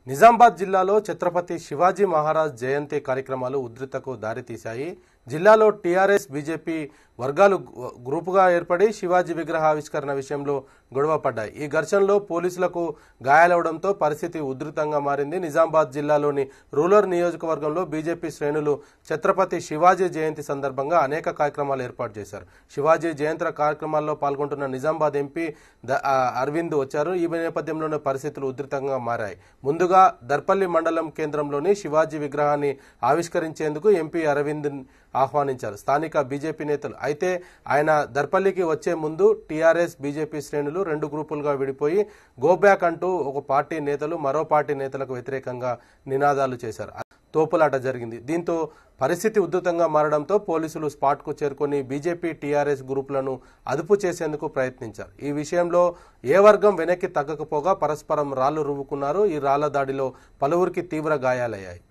నిజామాబాద్ జిల్లాలో ఛత్రపతి శివాజీ మహారాజ్ జయంతి కార్యక్రమాలు ఉధృతకు దారితీశాయి జిల్లాలో టీఆర్ఎస్ బీజేపీ వర్గాలు గు- గ్రూపుగా ఏర్పడి శివాజీ విగ్రహ ఆవిష్కరణ విషయంలో గొడవ పడ్డాయి ఈ ఘర్షణలో పోలీసులకు గాయాలవడంతో పరిస్థితి ఉధృతంగా మారింది నిజామాబాద్ జిల్లాలోని రూరల్ నియోజకవర్గంలో బీజేపీ శ్రేణులు ఛత్రపతి శివాజీ జయంతి సందర్భంగా అనేక కార్యక్రమాలు ఏర్పాటు చేశారు శివాజీ జయంతి కార్యక్రమాల్లో పాల్గొంటున్న నిజామాబాద్ ఎంపీ ద- ఆ, అరవింద్ వచ్చారు ఈ నేపథ్యంలోనే పరిస్థితులు ఉధృతంగా మారాయి ముందుగా దర్పల్లి మండలం కేంద్రంలోని శివాజీ విగ్రహాన్ని ఆవిష్కరించేందుకు ఎంపీ అరవింద్ ఆహ్వానించారు స్థానిక బీజేపీ నేతలు అయితే ఆయన దర్పల్లికి వచ్చే ముందు టీఆర్ఎస్ బీజేపీ శ్రేణులు రెండు గ్రూపులుగా విడిపోయి గో బ్యాక్ అంటూ ఒక పార్టీ నేతలు మరో పార్టీ నేతలకు వ్యతిరేకంగా నినాదాలు చేశారు తోపులాట జరిగింది దీంతో పరిస్థితి ఉధృతంగా మారడంతో పోలీసులు స్పాట్కు చేరుకొని బీజేపీ టీఆర్ఎస్ గ్రూపులను అదుపు చేసేందుకు ప్రయత్నించారు ఈ విషయంలో ఏ వర్గం వెనక్కి తగ్గకపోగా పరస్పరం రాళ్లు రువ్వుకున్నారు ఈ రాళ్ల దాడిలో పలువురికి తీవ్ర గాయాలయ్యాయి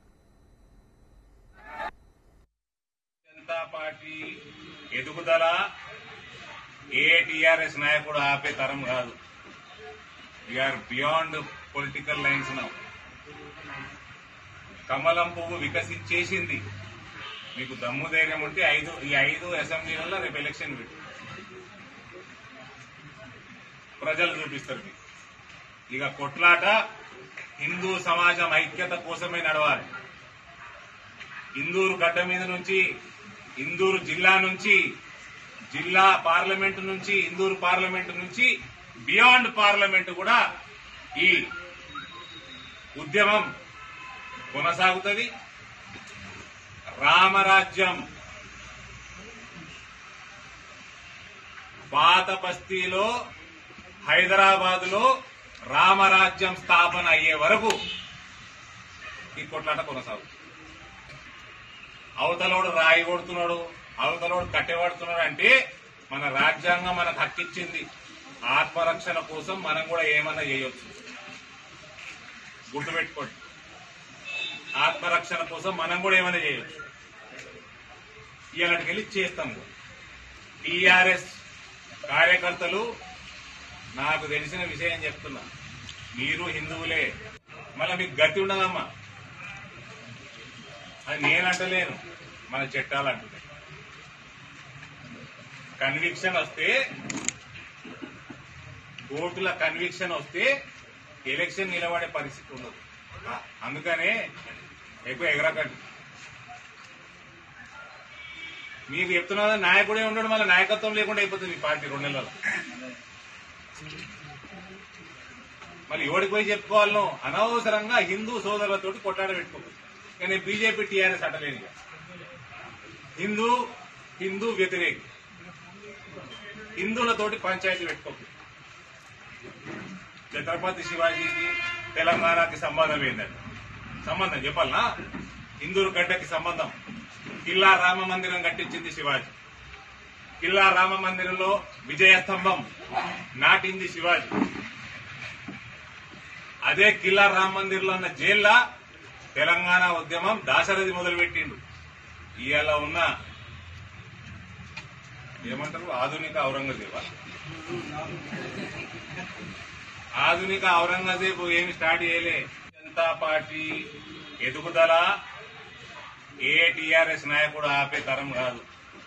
జనతా పార్టీ ఎదుగుదల ఏ టిఆర్ఎస్ నాయకుడు ఆపే తరం కాదు we are beyond political lines now కమలం పువ్వు వికసించేసింది మీకు దమ్ము ధైర్యం ఉంటే ఐదు ఈ ఐదు అసెంబ్లీలలో రేపు ఎలక్షన్ పెట్టు ప్రజలు చూపిస్తారు మీకు ఇక కొట్లాట హిందూ సమాజం ఐక్యత కోసమే నడవాలి ఇందూరు గడ్డ మీద నుంచి ఇందూరు జిల్లా నుంచి జిల్లా పార్లమెంటు నుంచి ఇందూరు పార్లమెంటు నుంచి బియాండ్ పార్లమెంటు కూడా ఈ ఉద్యమం కొనసాగుతుంది రామరాజ్యం పాత బస్తీలో హైదరాబాద్ లో రామరాజ్యం స్థాపన అయ్యే వరకు ఈ కొట్లాట కొనసాగుతుంది అవతలోడు రాయి కొడుతున్నాడు అవతలోడు కట్టెబడుతున్నాడు అంటే మన రాజ్యాంగం మనకు హక్కిచ్చింది ఆత్మరక్షణ కోసం మనం కూడా ఏమన్నా చేయొచ్చు గుర్తుపెట్టుకోండి ఆత్మరక్షణ కోసం మనం కూడా ఏమైనా చేయొచ్చు ఇలాంటికి వెళ్ళి చేస్తాం టీఆర్ఎస్ కార్యకర్తలు నాకు తెలిసిన విషయం చెప్తున్నా మీరు హిందువులే మళ్ళీ మీకు గతి ఉండదమ్మా అది నేనంటలేను మన చట్టాలు అంటున్నాయి కన్విక్షన్ వస్తే కోర్టుల కన్విక్షన్ వస్తే ఎలక్షన్ నిలబడే పరిస్థితి ఉండదు ఆ, అందుకనే ఎక్కువ ఎగరకండి మీకు చెప్తున్నా నాయకుడే ఉండడం వల్ల నాయకత్వం లేకుండా అయిపోతుంది ఈ పార్టీ రెండు నెలల్లో మళ్ళీ ఎవడికి పోయి చెప్పుకోవాలను అనవసరంగా హిందూ సోదరులతోటి కొట్టాడ పెట్టుకోవచ్చు కానీ బీజేపీ టీఆర్ఎస్ అట్టలేదు ఇక. హిందూ హిందూ వ్యతిరేకి హిందువులతోటి పంచాయతీ పెట్టుకోకు ఛత్రపతి శివాజీకి తెలంగాణకి సంబంధం ఏంటండి సంబంధం చెప్పాలనా హిందూరు గడ్డకి సంబంధం కిల్లా రామ మందిరం కట్టించింది శివాజీ కిల్లా రామ మందిరంలో విజయ స్తంభం నాటింది శివాజీ అదే కిల్లా రామ మందిర్లో ఉన్న జైల్లా తెలంగాణ ఉద్యమం దాశరథి మొదలుపెట్టిండు ఇవాళ ఉన్న ఏమంటారు ఆధునిక ఔరంగజేబా ఆధునిక ఔరంగజేబు ఏమి స్టార్ట్ చేయలే జనతా పార్టీ ఎదుగుదల ఏ టిఆర్ఎస్ నాయకుడు ఆపే తరం కాదు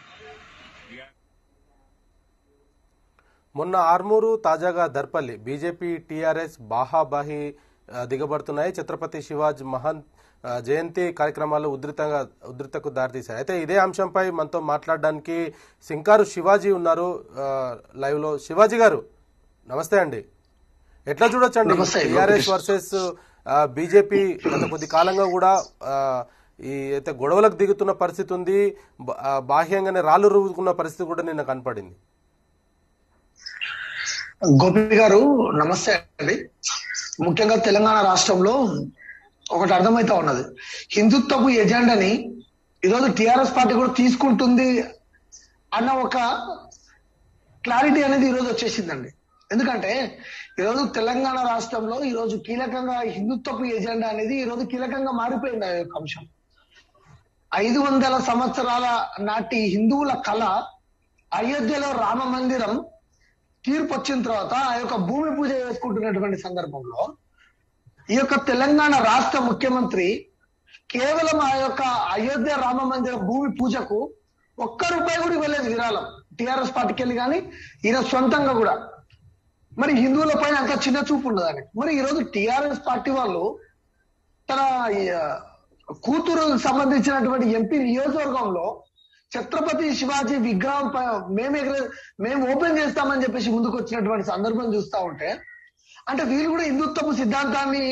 మొన్న ఆర్మూరు తాజాగా దర్పల్లి బీజేపీ టీఆర్ఎస్ బాహాబాహి ఆ, దిగబడుతున్నాయి ఛత్రపతి శివాజ్ మహాన్ ఆ, జయంతి కార్యక్రమాలు ఉధృతంగా ఉధృతకు దారితీశాయి అయితే ఇదే అంశంపై మనతో మాట్లాడడానికి సింకారు శివాజీ ఉన్నారు ఆ, లైవ్ లో శివాజీ గారు నమస్తే అండి ఎట్లా చూడొచ్చండి నమస్తే, టీఆర్ఎస్ లోకేష్. వర్సెస్ బీజేపీ గత కొద్ది కాలంగా కూడా ఆ, ఈ అయితే గొడవలకు దిగుతున్న పరిస్థితి ఉంది బా- ఆ, బాహ్యంగానే రాళ్లు రువ్వుకున్న పరిస్థితి కూడా నిన్న కనపడింది గోపి గారు నమస్తే అండి ముఖ్యంగా తెలంగాణ రాష్ట్రంలో ఒకటి అర్థమైతా ఉన్నది హిందుత్వపు ఎజెండాని ఈరోజు టిఆర్ఎస్ పార్టీ కూడా తీసుకుంటుంది అన్న ఒక క్లారిటీ అనేది ఈరోజు వచ్చేసిందండి ఎందుకంటే ఈరోజు తెలంగాణ రాష్ట్రంలో ఈరోజు కీలకంగా హిందుత్వపు ఎజెండా అనేది ఈరోజు కీలకంగా మారిపోయింది ఆ యొక్క అంశం ఐదు వందల సంవత్సరాల నాటి హిందువుల కళ అయోధ్యలో రామ మందిరం తీర్పు వచ్చిన తర్వాత ఆ యొక్క భూమి పూజ చేసుకుంటున్నటువంటి సందర్భంలో ఈ యొక్క తెలంగాణ రాష్ట్ర ముఖ్యమంత్రి కేవలం ఆ యొక్క అయోధ్య రామ మందిర భూమి పూజకు ఒక్క రూపాయి కూడా ఇవ్వలేదు విరాళం టిఆర్ఎస్ పార్టీకి వెళ్ళి కానీ ఈయన సొంతంగా కూడా మరి హిందువుల పైన అంత చిన్న చూపు ఉన్నదని మరి ఈరోజు టిఆర్ఎస్ పార్టీ వాళ్ళు తన ఈ, ఆ, కూతురు సంబంధించినటువంటి ఎంపీ నియోజకవర్గంలో ఛత్రపతి శివాజీ విగ్రహం పై మేము ఎగర మేము ఓపెన్ చేస్తామని చెప్పేసి ముందుకు వచ్చినటువంటి సందర్భం చూస్తా ఉంటే అంటే వీళ్ళు కూడా హిందుత్వపు సిద్ధాంతాన్ని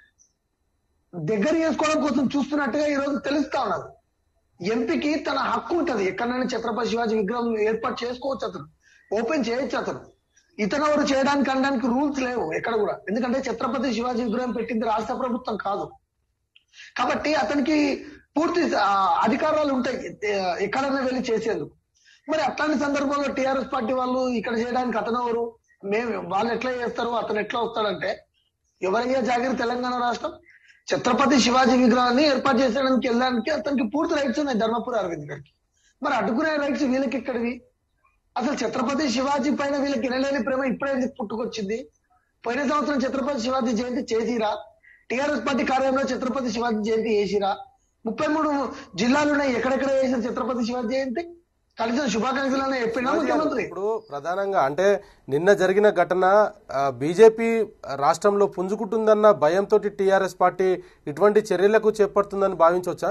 దగ్గర చేసుకోవడం కోసం చూస్తున్నట్టుగా ఈ రోజు తెలుస్తా ఉన్నది ఎంపీకి తన హక్కు ఉంటది ఎక్కడైనా ఛత్రపతి శివాజీ విగ్రహం ఏర్పాటు చేసుకోవచ్చు అతను ఓపెన్ చేయొచ్చు అతను ఇతను ఎవరు చేయడానికి అనడానికి రూల్స్ లేవు ఎక్కడ కూడా ఎందుకంటే ఛత్రపతి శివాజీ విగ్రహం పెట్టింది రాష్ట్ర ప్రభుత్వం కాదు కాబట్టి అతనికి పూర్తి ఆ, అధికారాలు ఉంటాయి ఎ- ఎక్కడైనా వెళ్ళి చేసేందుకు మరి అట్లాంటి సందర్భంలో టిఆర్ఎస్ పార్టీ వాళ్ళు ఇక్కడ చేయడానికి అతను ఎవరు మేము వాళ్ళు ఎట్లా చేస్తారు అతను ఎట్లా వస్తాడంటే ఎవరయ్యా జాగిరి తెలంగాణ రాష్ట్రం ఛత్రపతి శివాజీ విగ్రహాన్ని ఏర్పాటు చేసేయడానికి వెళ్ళడానికి అతనికి పూర్తి రైట్స్ ఉన్నాయి ధర్మపురి అరవింద్ గారికి మరి అడ్డుకునే రైట్స్ వీళ్ళకి ఎక్కడివి అసలు ఛత్రపతి శివాజీ పైన వీళ్ళకి వినలేని ప్రేమ ఇప్పుడే ఎందుకు పుట్టుకొచ్చింది పోయిన సంవత్సరం ఛత్రపతి శివాజీ జయంతి చేసిరా టిఆర్ఎస్ పార్టీ కార్యాలయంలో ఛత్రపతి శివాజీ జయంతి చేసిరా ముప్పై మూడు జిల్లాలు ఉన్నాయి ఎక్కడెక్కడ చేసిన ఛత్రపతి శివాజీ జయంతి కనీసం శుభాకాంక్షలు చెప్పినా ముఖ్యమంత్రి ఇప్పుడు ప్రధానంగా అంటే నిన్న జరిగిన ఘటన బీజేపీ రాష్ట్రంలో పుంజుకుంటుందన్న భయంతో టీఆర్ఎస్ పార్టీ ఇటువంటి చర్యలకు చేపడుతుందని భావించవచ్చా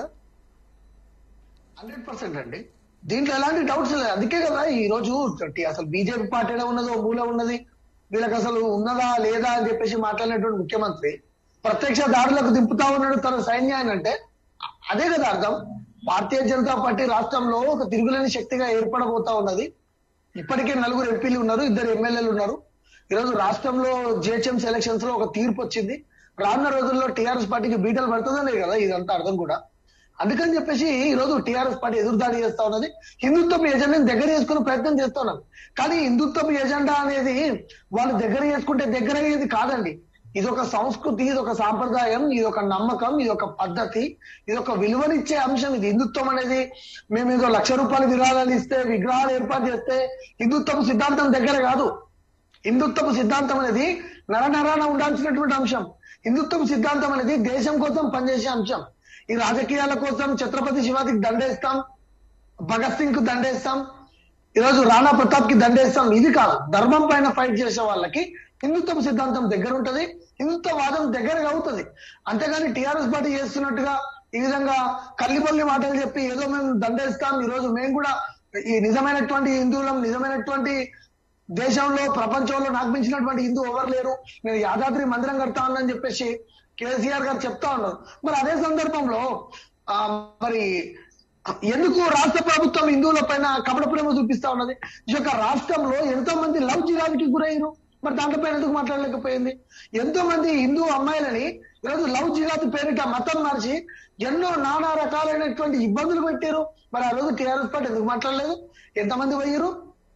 హండ్రెడ్ పర్సెంట్ అండి దీంట్లో ఎలాంటి డౌట్స్ లేదు అందుకే కదా ఈ రోజు టి- అసలు బీజేపీ పార్టీ ఏడ ఉన్నదో మూల ఉన్నది వీళ్ళకి అసలు ఉన్నదా లేదా అని చెప్పేసి మాట్లాడినటువంటి ముఖ్యమంత్రి ప్రత్యక్ష దాడులకు దింపుతా ఉన్నాడు తన సైన్యాన్ని అంటే అదే కదా అర్థం భారతీయ జనతా పార్టీ రాష్ట్రంలో ఒక తిరుగులేని శక్తిగా ఏర్పడబోతా ఉన్నది ఇప్పటికే నలుగురు ఎంపీలు ఉన్నారు ఇద్దరు ఎమ్మెల్యేలు ఉన్నారు ఈరోజు రాష్ట్రంలో జిహెచ్ఎంసీ ఎలక్షన్స్ లో ఒక తీర్పు వచ్చింది రానున్న రోజుల్లో టీఆర్ఎస్ పార్టీకి బీటలు పడుతుందనే కదా ఇదంతా అర్థం కూడా అందుకని చెప్పేసి ఈ రోజు టీఆర్ఎస్ పార్టీ ఎదురుదాడి చేస్తా ఉన్నది హిందుత్వం ఎజెండాని దగ్గర చేసుకునే ప్రయత్నం చేస్తా ఉన్నారు కానీ హిందుత్వం ఎజెండా అనేది వాళ్ళు దగ్గర చేసుకుంటే దగ్గర అయ్యేది కాదండి ఇది ఒక సంస్కృతి ఇది ఒక సాంప్రదాయం ఇది ఒక నమ్మకం ఇది ఒక పద్ధతి ఇది ఒక విలువనిచ్చే అంశం ఇది హిందుత్వం అనేది మేము ఏదో లక్ష రూపాయల విరాళాలు ఇస్తే విగ్రహాలు ఏర్పాటు చేస్తే హిందుత్వం సిద్ధాంతం దగ్గర కాదు హిందుత్వపు సిద్ధాంతం అనేది నరనరాన ఉండాల్సినటువంటి అంశం హిందుత్వం సిద్ధాంతం అనేది దేశం కోసం పనిచేసే అంశం ఈ రాజకీయాల కోసం ఛత్రపతి శివాజీకి దండేస్తాం భగత్ సింగ్ కు దండేస్తాం ఈరోజు రాణా ప్రతాప్ కి దండేస్తాం ఇది కాదు ధర్మం పైన ఫైట్ చేసే వాళ్ళకి హిందుత్వం సిద్ధాంతం దగ్గర ఉంటది హిందుత్వ వాదం దగ్గరగా అవుతుంది అంతేగాని టిఆర్ఎస్ పార్టీ చేస్తున్నట్టుగా ఈ విధంగా కల్లిపల్లి మాటలు చెప్పి ఏదో మేము దండేస్తాం ఈ రోజు మేము కూడా ఈ నిజమైనటువంటి హిందువులం నిజమైనటువంటి దేశంలో ప్రపంచంలో నాకు మించినటువంటి హిందూ ఎవరు లేరు నేను యాదాద్రి మందిరం కడతా ఉన్నానని చెప్పేసి కేసీఆర్ గారు చెప్తా ఉన్నారు మరి అదే సందర్భంలో ఆ మరి ఎందుకు రాష్ట్ర ప్రభుత్వం హిందువుల పైన కపట ప్రేమ చూపిస్తా ఉన్నది ఈ యొక్క రాష్ట్రంలో ఎంతో మంది లవ్ జిహాద్కి గురయ్యారు మరి దాంట్లపైన ఎందుకు మాట్లాడలేకపోయింది ఎంతో మంది హిందూ అమ్మాయిలని ఈరోజు లవ్ జిహాద్ పేరిట మతం మార్చి ఎన్నో నానా రకాలైనటువంటి ఇబ్బందులు పెట్టారు మరి ఆ రోజు టీఆర్ఎస్ పార్టీ ఎందుకు మాట్లాడలేదు ఎంతమంది పోయారు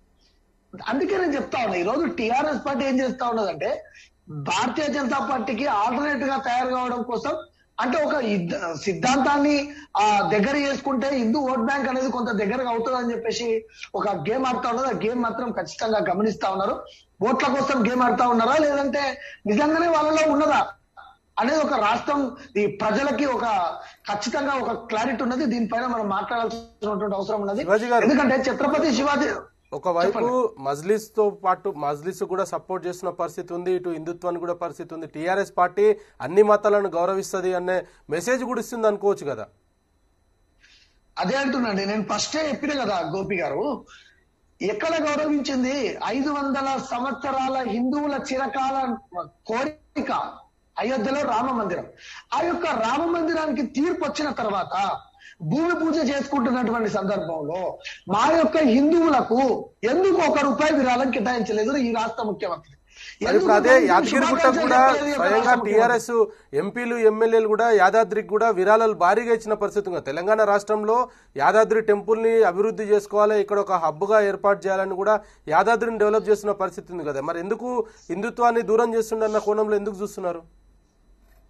అందుకే నేను చెప్తా ఉన్నా ఈ రోజు టిఆర్ఎస్ పార్టీ ఏం చేస్తా ఉన్నదంటే భారతీయ జనతా పార్టీకి ఆల్టర్నేట్ గా తయారు కావడం కోసం అంటే ఒక ఇద్ద- సిద్ధాంతాన్ని ఆ దగ్గర చేసుకుంటే హిందూ ఓట్ బ్యాంక్ అనేది కొంత దగ్గరగా అవుతుంది అని చెప్పేసి ఒక గేమ్ ఆడుతా ఉన్నది ఆ గేమ్ మాత్రం ఖచ్చితంగా గమనిస్తా ఉన్నారు ఓట్ల కోసం గేమ్ ఆడుతా ఉన్నారా లేదంటే నిజంగానే వాళ్ళలో ఉన్నదా అనేది ఒక రాష్ట్రం ఈ ప్రజలకి ఒక ఖచ్చితంగా ఒక క్లారిటీ ఉన్నది దీనిపైన మనం మాట్లాడాల్సినటువంటి అవసరం ఉన్నది శివాజీ గారు. ఎందుకంటే ఛత్రపతి శివాజీ ఒకవైపు మజ్లిస్ తో పాటు మజ్లిస్ కూడా సపోర్ట్ చేస్తున్న పరిస్థితి ఉంది ఇటు హిందుత్వానికి కూడా పరిస్థితి ఉంది టీఆర్ఎస్ పార్టీ అన్ని మతాలను గౌరవిస్తుంది అనే మెసేజ్ కూడా ఇస్తుంది అనుకోవచ్చు కదా అదే అంటున్నాండి నేను ఫస్టే చెప్పిన కదా గోపి గారు ఎక్కడ గౌరవించింది ఐదు వందల సంవత్సరాల హిందువుల చిరకాల కోరిక అయోధ్యలో రామ మందిరం ఆ యొక్క రామ మందిరానికి తీర్పు వచ్చిన తర్వాత భూమి పూజ చేసుకుంటున్నటువంటి సందర్భంలో మా యొక్క హిందువులకు ఎందుకు ఒక రూపాయి విరాళం కేటాయించలేదు ఈ రాష్ట్ర ముఖ్యమంత్రి మరి ఇప్పుడు అదే ఎందుకు యాదగిరిగుట్ట శుభాకాంక్షలు కూడా చెప్పలేదు ఈ యొక్క స్వయంగా రాష్ట్ర ముఖ్యమంత్రి? టీఆర్ఎస్ ఎంపీలు ఎమ్మెల్యేలు కూడా యాదాద్రికి కూడా విరాళాలు భారీగా ఇచ్చిన పరిస్థితి ఉంది తెలంగాణ రాష్ట్రంలో యాదాద్రి టెంపుల్ ని అభివృద్ధి చేసుకోవాలి ఇక్కడ ఒక హబ్ గా ఏర్పాటు చేయాలని కూడా యాదాద్రిని డెవలప్ చేస్తున్న పరిస్థితి ఉంది కదా మరి ఎందుకు హిందుత్వాన్ని దూరం చేస్తుండన్న కోణంలో ఎందుకు చూస్తున్నారు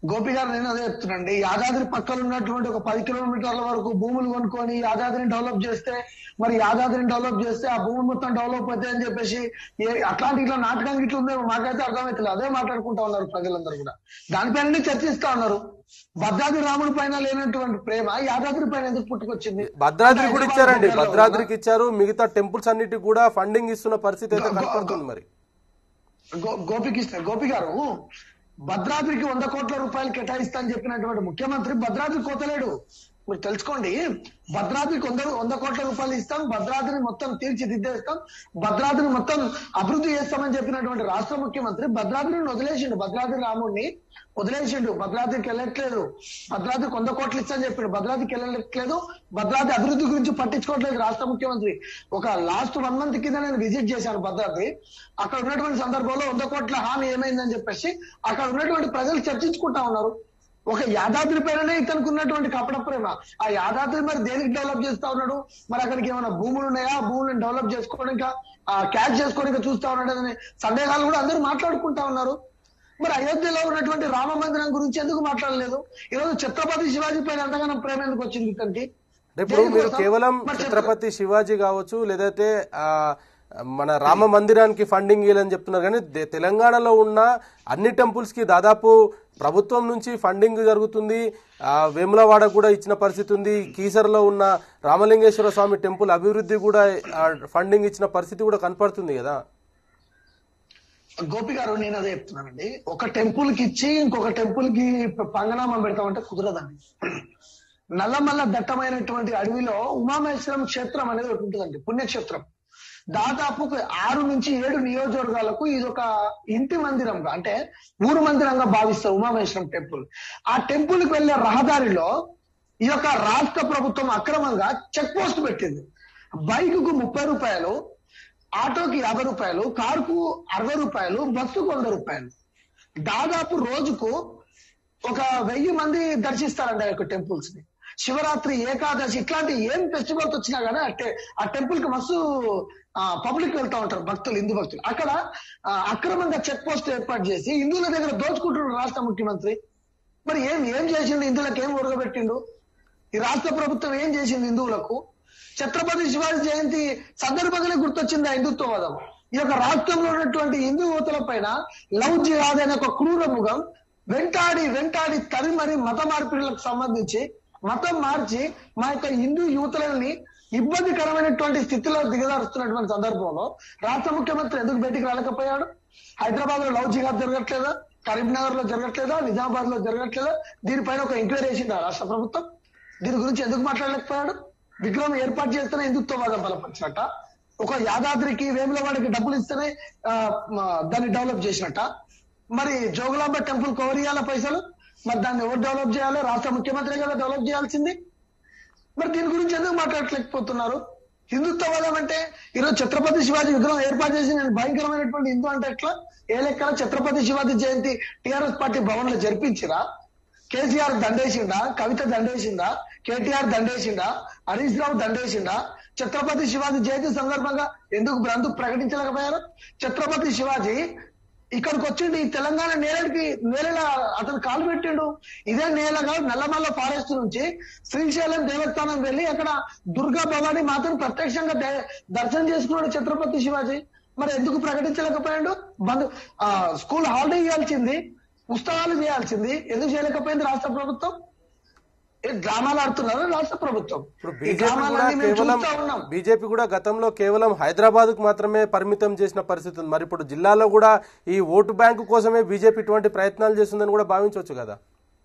గోపి గారు నేను అదే చెప్తున్నాండి యాదాద్రి పక్కన ఉన్నటువంటి ఒక పది కిలోమీటర్ల వరకు భూములు కొనుక్కొని యాదాద్రిని డెవలప్ చేస్తే మరి యాదాద్రిని డెవలప్ చేస్తే ఆ భూమి మొత్తం డెవలప్ అవుతాయి అని చెప్పేసి ఏ అట్లాంటి ఇట్లా నాటకం ఇట్లా ఉందేమో మాకైతే అర్థమవుతుంది అదే మాట్లాడుకుంటా ఉన్నారు ప్రజలందరూ కూడా దానిపైన చర్చిస్తా ఉన్నారు భద్రాద్రి రాముడి పైన లేనటువంటి ప్రేమ యాదాద్రి పైన ఎందుకు పుట్టుకొచ్చింది భద్రాద్రి కూడా ఇచ్చారండి హైదరాబాద్ భద్రాద్రికి ఇచ్చారు మిగతా టెంపుల్స్ అన్నిటికి కూడా ఫండింగ్ ఇస్తున్న పరిస్థితి అయితే కనపడుతుంది మరి గో- గోపికృష్ణ గోపి గారు భద్రాద్రికి వంద కోట్ల రూపాయలు కేటాయిస్తా అని చెప్పినటువంటి ముఖ్యమంత్రి భద్రాద్రి కోతలేడు మీరు తెలుసుకోండి భద్రాద్రికి వంద వంద కోట్ల రూపాయలు ఇస్తాం భద్రాద్రిని మొత్తం తీర్చిదిద్దేస్తాం భద్రాద్రిని మొత్తం అభివృద్ధి చేస్తామని చెప్పినటువంటి రాష్ట్ర ముఖ్యమంత్రి భద్రాద్రిని వదిలేసిండు భద్రాద్రి రాముడిని వదిలేసిండు భద్రాద్రికి వెళ్ళట్లేదు భద్రాద్రికి వంద కోట్లు ఇస్తామని చెప్పిండు భద్రాద్రికి వెళ్ళట్లేదు భద్రాద్రి అభివృద్ధి గురించి పట్టించుకోవట్లేదు రాష్ట్ర ముఖ్యమంత్రి ఒక లాస్ట్ వన్ మంత్ కింద నేను విజిట్ చేశాను భద్రాద్రి అక్కడ ఉన్నటువంటి సందర్భంలో వంద కోట్ల హామీ ఏమైందని చెప్పేసి అక్కడ ఉన్నటువంటి ప్రజలు చర్చించుకుంటా ఉన్నారు ఒక యాదాద్రి పైననే ఇతనికి ఉన్నటువంటి కపట ప్రేమ ఆ యాదాద్రి మరి దేనికి డెవలప్ చేస్తా ఉన్నాడు మరి అక్కడికి ఏమైనా భూములు ఉన్నాయా ఆ భూములను డెవలప్ చేసుకోవడానికి క్యాచ్ చేసుకోవడానికి చూస్తా ఉన్నాడు అనే సందేహాలు కూడా అందరూ మాట్లాడుకుంటా ఉన్నారు మరి అయోధ్యలో ఉన్నటువంటి రామ మందిరం గురించి ఎందుకు మాట్లాడలేదు ఈరోజు ఛత్రపతి శివాజీ పైన ఎంతగానో ప్రేమ ఎందుకు వచ్చింది ఇతనికి అంటే ఇప్పుడు మీరు దేనికోసం? కేవలం మరి ఛత్ర- ఛత్రపతి శివాజీ కావచ్చు లేదైతే ఆ, మన రామ మందిరానికి ఫండింగ్ ఇవ్వాలని చెప్తున్నారు కానీ దే- తెలంగాణలో ఉన్న అన్ని టెంపుల్స్ కి దాదాపు ప్రభుత్వం నుంచి ఫండింగ్ జరుగుతుంది ఆ, వేములవాడ కూడా ఇచ్చిన పరిస్థితి ఉంది కీసర్లో ఉన్న రామలింగేశ్వర స్వామి టెంపుల్ అభివృద్ధి కూడా ఆ, ఫండింగ్ ఇచ్చిన పరిస్థితి కూడా కనపడుతుంది కదా గోపి గారు నేను అదే చెప్తున్నానండి ఒక టెంపుల్ కి ఇచ్చి ఇంకొక టెంపుల్ కి పంగనామం పెడతామంటే కుదరదండి నల్లమల్ల దట్టమైనటువంటి అడవిలో ఉమామహేశ్వరం క్షేత్రం అనేది ఒకటి ఉంటుందండి పుణ్యక్షేత్రం దాదాపు ఒక ఆరు నుంచి ఏడు నియోజకవర్గాలకు ఇది ఒక ఇంటి మందిరంగా అంటే ఊరు మందిరంగా భావిస్తారు ఉమామహేశ్వరం టెంపుల్ ఆ టెంపుల్ కి వెళ్లే రహదారిలో ఈ యొక్క రాష్ట్ర ప్రభుత్వం అక్రమంగా చెక్ పోస్ట్ పెట్టింది బైక్ కు ముప్పై రూపాయలు ఆటోకి యాభై రూపాయలు కారుకు అరవై రూపాయలు బస్సుకు వంద రూపాయలు దాదాపు రోజుకు ఒక వెయ్యి మంది దర్శిస్తారండి ఆ యొక్క టెంపుల్స్ ని శివరాత్రి ఏకాదశి ఇట్లాంటి ఏం ఫెస్టివల్స్ వచ్చినా గానీ ఆ టె- ఆ టెంపుల్ కి మస్తు పబ్లిక్ వెళ్తా ఉంటారు భక్తులు హిందూ భక్తులు అక్కడ ఆ, అక్రమంగా చెక్ పోస్ట్ ఏర్పాటు చేసి హిందువుల దగ్గర దోచుకుంటున్నారు రాష్ట్ర ముఖ్యమంత్రి మరి ఏం ఏం చేసిండు హిందువులకు ఏం ఉరగబెట్టిండు ఈ రాష్ట్ర ప్రభుత్వం ఏం చేసింది హిందువులకు ఛత్రపతి శివాజీ జయంతి సందర్భంగానే గుర్తొచ్చింది ఆ హిందుత్వవాదం ఈ యొక్క రాష్ట్రంలో ఉన్నటువంటి హిందూ యువతల పైన లవ్ జిహాద్ అనే ఒక క్రూర ముఖం వెంటాడి వెంటాడి తరిమరి మత మార్పిడులకు సంబంధించి మతం మార్చి మా యొక్క హిందూ యువతలని ఇబ్బందికరమైనటువంటి స్థితిలో దిగజారుస్తున్నటువంటి సందర్భంలో రాష్ట్ర ముఖ్యమంత్రి ఎందుకు బయటికి రాలేకపోయాడు హైదరాబాద్ లో లవ్ జిహాద్ జరగట్లేదా కరీంనగర్ లో జరగట్లేదా నిజామాబాద్ లో జరగట్లేదా దీనిపైన ఒక ఎంక్వైరీ చేసిందా రాష్ట్ర ప్రభుత్వం దీని గురించి ఎందుకు మాట్లాడలేకపోయాడు విగ్రహం ఏర్పాటు చేస్తేనే హిందుత్వవాదం బలపరిచినట్ట ఒక యాదాద్రికి వేములవాడికి డబ్బులు ఇస్తేనే ఆ, మ- దాన్ని డెవలప్ చేసినట్ట మరి జోగులాంబ టెంపుల్ కవర్ ఇవ్వాల పైసలు మరి దాన్ని ఎవరు డెవలప్ చేయాలి రాష్ట్ర ముఖ్యమంత్రి కదా డెవలప్ చేయాల్సింది మరి దీని గురించి ఎందుకు మాట్లాడలేకపోతున్నారు హిందుత్వవాదం అంటే ఈరోజు ఛత్రపతి శివాజీ విగ్రహం ఏర్పాటు చేసి నేను భయంకరమైనటువంటి హిందూ అంటే ఎట్లా ఏ లెక్కన ఛత్రపతి శివాజీ జయంతి టిఆర్ఎస్ పార్టీ భవన్ లో జరిపించిరా కేసీఆర్ దండేసిండా కవిత దండేసిందా కేటీఆర్ దండేసిండా హరీష్ రావు దండేసిండా ఛత్రపతి శివాజీ జయంతి సందర్భంగా ఎందుకు బంధు ప్రకటించలేకపోయారు ఛత్రపతి శివాజీ ఇక్కడికి వచ్చిండు ఈ తెలంగాణ నేలకి నేలలో అతను కాలు పెట్టిండు ఇదే నేలగా నల్లమల్ల ఫారెస్ట్ నుంచి శ్రీశైలం దేవస్థానం వెళ్ళి అక్కడ దుర్గా భవాని మాత్రం ప్రత్యక్షంగా దే- దర్శనం చేసుకున్నాడు ఛత్రపతి శివాజీ మరి ఎందుకు ప్రకటించలేకపోయాడు బంధు ఆ, స్కూల్ హాలిడే ఇవ్వాల్సింది పుస్తకాలు చేయాల్సింది ఎందుకు చేయలేకపోయింది రాష్ట్ర ప్రభుత్వం ఏ డ్రామాలు ఆడుతున్నారు రాష్ట్ర ప్రభుత్వం ఇప్పుడు ఈ బీజేపీ కూడా డ్రామాలన్నీ మేము కేవలం చూస్తా ఉన్నాం బీజేపీ కూడా గతంలో కేవలం హైదరాబాద్ కు మాత్రమే పరిమితం చేసిన పరిస్థితి ఉంది మరి ఇప్పుడు జిల్లాలో కూడా ఈ ఓటు బ్యాంకు కోసమే బీజేపీ ఇటువంటి ప్రయత్నాలు చేస్తుందని కూడా భావించవచ్చు కదా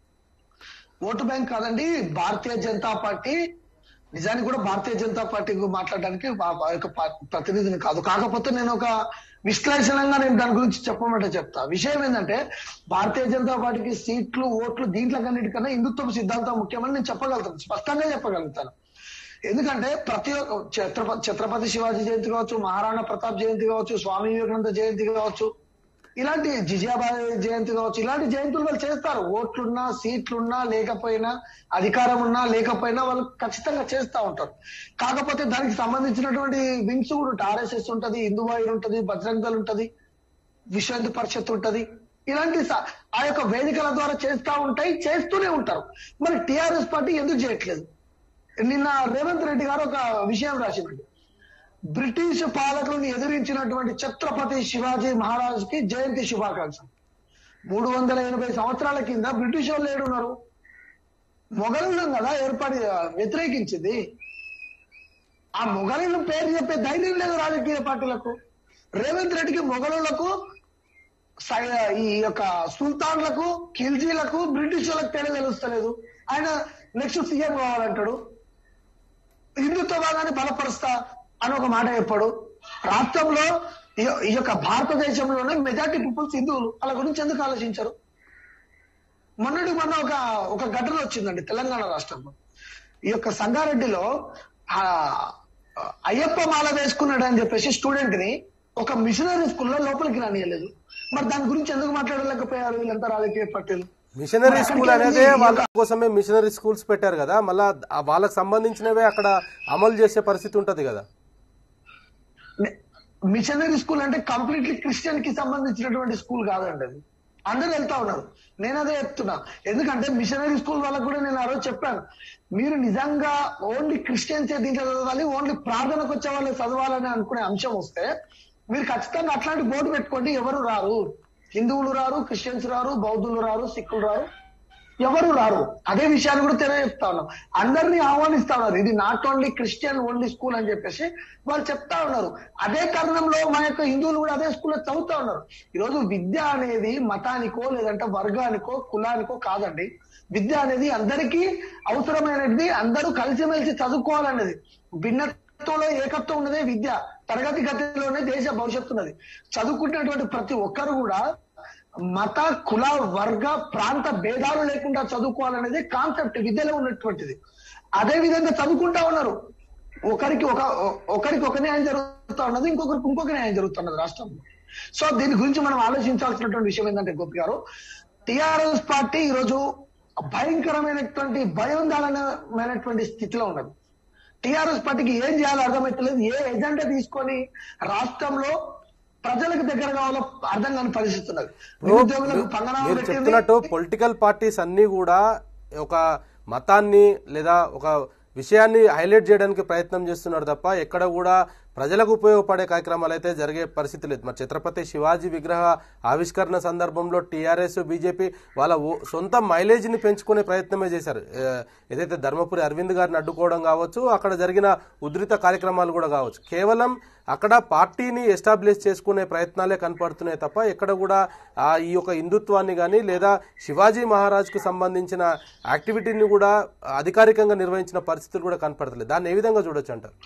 ఓటు బ్యాంక్ కాదండి భారతీయ జనతా పార్టీ నిజానికి కూడా భారతీయ జనతా పార్టీ మాట్లాడడానికి ఆ ఆ యొక్క పా- ప్రతినిధిని కాదు కాకపోతే నేను ఒక విశ్లేషణంగా నేను దాని గురించి చెప్పమంటే చెప్తా విషయం ఏంటంటే భారతీయ జనతా పార్టీకి సీట్లు ఓట్లు దీంట్లో కన్నిటికన్నా హిందుత్వ సిద్ధాంతం ముఖ్యమని నేను చెప్పగలుగుతాను స్పష్టంగా చెప్పగలుగుతాను ఎందుకంటే ప్రతి ఒక్క ఛత్రపతి ఛత్రపతి శివాజీ జయంతి కావచ్చు మహారాణా ప్రతాప్ జయంతి కావచ్చు స్వామి వివేకానంద జయంతి కావచ్చు ఇలాంటి జిజియాబాయి జయంతి కావచ్చు ఇలాంటి జయంతులు వాళ్ళు చేస్తారు ఓట్లున్నా సీట్లున్నా లేకపోయినా అధికారం ఉన్నా లేకపోయినా వాళ్ళు ఖచ్చితంగా చేస్తా ఉంటారు కాకపోతే దానికి సంబంధించినటువంటి వింగ్స్ కూడా ఉంటాయి ఆర్ఎస్ఎస్ ఉంటది హిందూ వాయుడు ఉంటది బజరంగ్ దళ్ ఉంటది విశ్వ హిందూ పరిషత్ ఉంటది ఇలాంటి స- ఆ యొక్క వేదికల ద్వారా చేస్తా ఉంటాయి చేస్తూనే ఉంటారు మరి టిఆర్ఎస్ పార్టీ ఎందుకు చేయట్లేదు నిన్న రేవంత్ రెడ్డి గారు ఒక విషయం రాసినట్టు బ్రిటిష్ పాలకులను ఎదిరించినటువంటి ఛత్రపతి శివాజీ మహారాజ్ కి జయంతి శుభాకాంక్షలు మూడు వందల ఎనభై సంవత్సరాల కింద బ్రిటిష్ వాళ్ళు ఏడున్నారు మొఘలులను కదా ఏర్పాటు వ్యతిరేకించింది ఆ మొఘలుల పేరు చెప్పే ధైర్యం లేదు రాజకీయ పార్టీలకు రేవంత్ రెడ్డికి మొఘలులకు సై- ఈ యొక్క సుల్తాన్లకు ఖిల్జీలకు బ్రిటిష్ వాళ్ళకి తేడా తెలుస్తలేదు ఆయన నెక్స్ట్ సీఎం కావాలంటాడు హిందుత్వవాదాన్ని బలపరుస్తా అని ఒక మాట చెప్పాడు రాష్ట్రంలో ఈ- ఈ యొక్క భారతదేశంలోనే మెజార్టీ పీపుల్స్ హిందువులు వాళ్ళ గురించి ఎందుకు ఆలోచించరు మొన్నటి మొన్న ఒక ఒక ఘటన వచ్చిందండి తెలంగాణ రాష్ట్రంలో ఈ యొక్క సంగారెడ్డిలో ఆ అయ్యప్ప మాల వేసుకున్నాడు అని చెప్పేసి స్టూడెంట్ ని ఒక మిషనరీ స్కూల్లో లోపలికి రానియలేదు మరి దాని గురించి ఎందుకు మాట్లాడలేకపోయారు వీళ్ళంతా రాజకీయ పార్టీలు మిషనరీ మరి స్కూల్ అక్కడికి అనేదే వెళ్ళి వాళ్ళ కోసమే మిషనరీ స్కూల్స్ పెట్టారు కదా మళ్ళా ఆ వాళ్ళకి సంబంధించినవే అక్కడ అమలు చేసే పరిస్థితి ఉంటది కదా మిషనరీ స్కూల్ అంటే కంప్లీట్లీ క్రిస్టియన్ కి సంబంధించినటువంటి స్కూల్ కాదండి అది అందరూ వెళ్తా ఉన్నారు నేను అదే చెప్తున్నా ఎందుకంటే మిషనరీ స్కూల్ వాళ్ళకు కూడా నేను ఆ రోజు చెప్పాను మీరు నిజంగా ఓన్లీ క్రిస్టియన్స్ దీంట్లో చదవాలి ఓన్లీ ప్రార్థనకు వచ్చే వాళ్ళు చదవాలని అనుకునే అంశం వస్తే మీరు ఖచ్చితంగా అట్లాంటి బోర్డు పెట్టుకోండి ఎవరు రారు హిందువులు రారు క్రిస్టియన్స్ రారు బౌద్ధులు రారు సిక్కులు రారు ఎవరు రారు అదే విషయాన్ని కూడా తెలియజెప్తా ఉన్నాం అందరినీ ఆహ్వానిస్తా ఉన్నారు ఇది not only Christian only school అని చెప్పేసి వాళ్ళు చెప్తా ఉన్నారు అదే కారణంలో మా యొక్క హిందువులు కూడా అదే స్కూల్లో చదువుతా ఉన్నారు ఈరోజు విద్య అనేది మతానికో లేదంటే వర్గానికో కులానికో కాదండి విద్య అనేది అందరికీ అవసరమైనది అందరూ కలిసిమెలిసి చదువుకోవాలనేది భిన్నత్వంలో ఏకత్వం ఉన్నదే విద్య తరగతి గతిలోనే దేశ భవిష్యత్తు ఉన్నది చదువుకుంటున్నటువంటి ప్రతి ఒక్కరు కూడా మత కుల వర్గ ప్రాంత భేదాలు లేకుండా చదువుకోవాలనేది కాన్సెప్ట్ విద్యలో ఉన్నటువంటిది అదే విధంగా చదువుకుంటా ఉన్నారు ఒకరికి ఒక ఒకరికి ఒక న్యాయం జరుగుతా ఉన్నది ఇంకొకరికి ఇంకొక న్యాయం జరుగుతున్నది రాష్ట్రంలో సో దీని గురించి మనం ఆలోచించాల్సినటువంటి విషయం ఏంటంటే గోపి గారు టిఆర్ఎస్ పార్టీ ఈరోజు భయంకరమైనటువంటి భయోందాలమైనటువంటి స్థితిలో ఉన్నది టిఆర్ఎస్ పార్టీకి ఏం చేయాలో అర్థమవుతలేదు ఏ ఎజెండా తీసుకొని రాష్ట్రంలో ప్రజలకు దగ్గర కావాలో అర్థం కాని పరిస్థితి ఉన్నది నిరుద్యోగులకు పంగనామా మీరు పెట్టింది చెప్తున్నట్టు పొలిటికల్ పార్టీస్ అన్ని కూడా ఒక మతాన్ని లేదా ఒక విషయాన్ని హైలైట్ చేయడానికి ప్రయత్నం చేస్తున్నారు తప్ప ఎక్కడ కూడా ప్రజలకు ఉపయోగపడే కార్యక్రమాలు అయితే జరిగే పరిస్థితి లేదు మరి ఛత్రపతి శివాజీ విగ్రహ ఆవిష్కరణ సందర్భంలో టీఆర్ఎస్ బీజేపీ వాళ్ళ ఓ- సొంత మైలేజ్ని పెంచుకునే ప్రయత్నమే చేశారు ఏ, ఏదైతే ధర్మపురి అరవింద్ గారిని అడ్డుకోవడం కావచ్చు అక్కడ జరిగిన ఉధృత కార్యక్రమాలు కూడా కావచ్చు కేవలం అక్కడ పార్టీని ఎస్టాబ్లిష్ చేసుకునే ప్రయత్నాలే కనపడుతున్నాయి తప్ప ఎక్కడ కూడా ఆ ఈ యొక్క హిందుత్వాన్ని కానీ లేదా శివాజీ మహారాజ్కు సంబంధించిన యాక్టివిటీని కూడా అధికారికంగా నిర్వహించిన పరిస్థితులు కూడా కనపడతలేదు దాన్ని ఏ విధంగా చూడొచ్చు అంటారు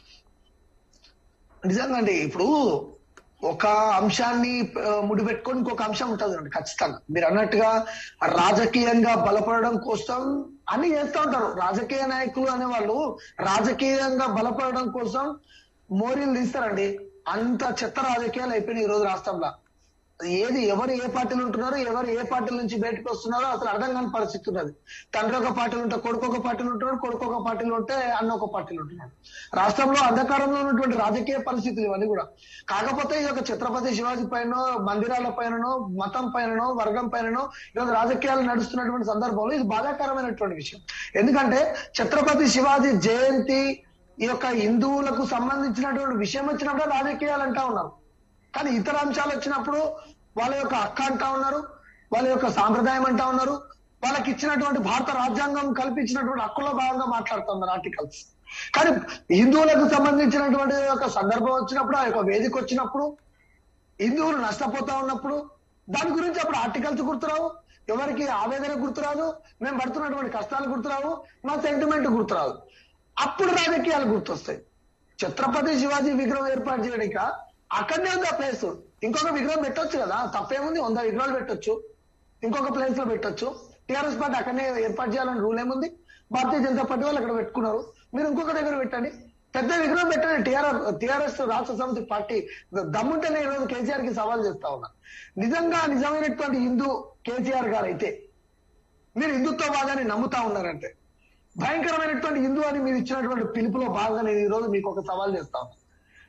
నిజంగా అండి ఇప్పుడు ఒక అంశాన్ని ఆ, ముడిపెట్టుకొని ఇంకొక అంశం ఉంటుంది అండి ఖచ్చితంగా మీరు అన్నట్టుగా రాజకీయంగా బలపడడం కోసం అన్ని చేస్తూ ఉంటారు రాజకీయ నాయకులు అనేవాళ్ళు రాజకీయంగా బలపడడం కోసం మోరీలు తీస్తారండి అంత చెత్త రాజకీయాలు అయిపోయినాయి ఈ రోజు రాష్ట్రంలో ఏది ఎవరు ఏ పార్టీలు ఉంటున్నారో ఎవరు ఏ పార్టీల నుంచి బయటకు వస్తున్నారో అసలు అర్థం కాని పరిస్థితి ఉన్నది తండ్రి ఒక పార్టీలు ఉంటే కొడుకు ఒక పార్టీలు ఉంటున్నాడు కొడుకు ఒక పార్టీలు ఉంటే అన్న ఒక పార్టీలు ఉంటున్నాడు రాష్ట్రంలో అంధకారంలో ఉన్నటువంటి రాజకీయ పరిస్థితులు ఇవన్నీ కూడా కాకపోతే ఈ యొక్క ఛత్రపతి శివాజీ పైన మందిరాల పైననో మతం పైననో వర్గం పైననో ఈరోజు రాజకీయాలు నడుస్తున్నటువంటి సందర్భంలో ఇది బాధాకరమైనటువంటి విషయం ఎందుకంటే ఛత్రపతి శివాజీ జయంతి ఈ యొక్క హిందువులకు సంబంధించినటువంటి విషయం వచ్చినప్పుడు రాజకీయాలు అంటా ఉన్నారు కానీ ఇతర అంశాలు వచ్చినప్పుడు వాళ్ళ యొక్క హక్క అంటా ఉన్నారు వాళ్ళ యొక్క సాంప్రదాయం అంటా ఉన్నారు వాళ్ళకి ఇచ్చినటువంటి భారత రాజ్యాంగం కల్పించినటువంటి హక్కులో భాగంగా మాట్లాడుతున్నారు ఆర్టికల్స్ కానీ హిందువులకు సంబంధించినటువంటి యొక్క సందర్భం వచ్చినప్పుడు ఆ యొక్క వేదిక వచ్చినప్పుడు హిందువులు నష్టపోతా ఉన్నప్పుడు దాని గురించి అప్పుడు ఆర్టికల్స్ గుర్తురావు ఎవరికి ఆవేదన గుర్తురాదు మేము పడుతున్నటువంటి కష్టాలు గుర్తురావు మా సెంటిమెంట్ గుర్తురాదు అప్పుడు రాజకీయాలు గుర్తొస్తాయి ఛత్రపతి శివాజీ విగ్రహం ఏర్పాటు చేయడాక అక్కడనే ఉంది ఆ ప్లేస్ ఇంకొక విగ్రహం పెట్టొచ్చు కదా తప్పేముంది వంద విగ్రహాలు పెట్టొచ్చు ఇంకొక ప్లేస్ లో పెట్టొచ్చు టీఆర్ఎస్ పార్టీ అక్కడనే ఏర్పాటు చేయాలని రూల్ ఏముంది భారతీయ జనతా పార్టీ వాళ్ళు అక్కడ పెట్టుకున్నారు మీరు ఇంకొక దగ్గర పెట్టండి పెద్ద విగ్రహం పెట్టండి టీఆర్ఆర్ టీఆర్ఎస్ రాష్ట్ర సమితి పార్టీ దమ్ముంటేనే ఈ రోజు కేసీఆర్ కి సవాల్ చేస్తా ఉన్నా నిజంగా నిజమైనటువంటి హిందూ కేసీఆర్ గారు అయితే మీరు హిందుత్వవాదాన్ని నమ్ముతా ఉన్నారంటే భయంకరమైనటువంటి హిందూ అని మీరు ఇచ్చినటువంటి పిలుపులో భాగంగా నేను ఈ రోజు మీకు ఒక సవాల్ చేస్తా ఉన్నా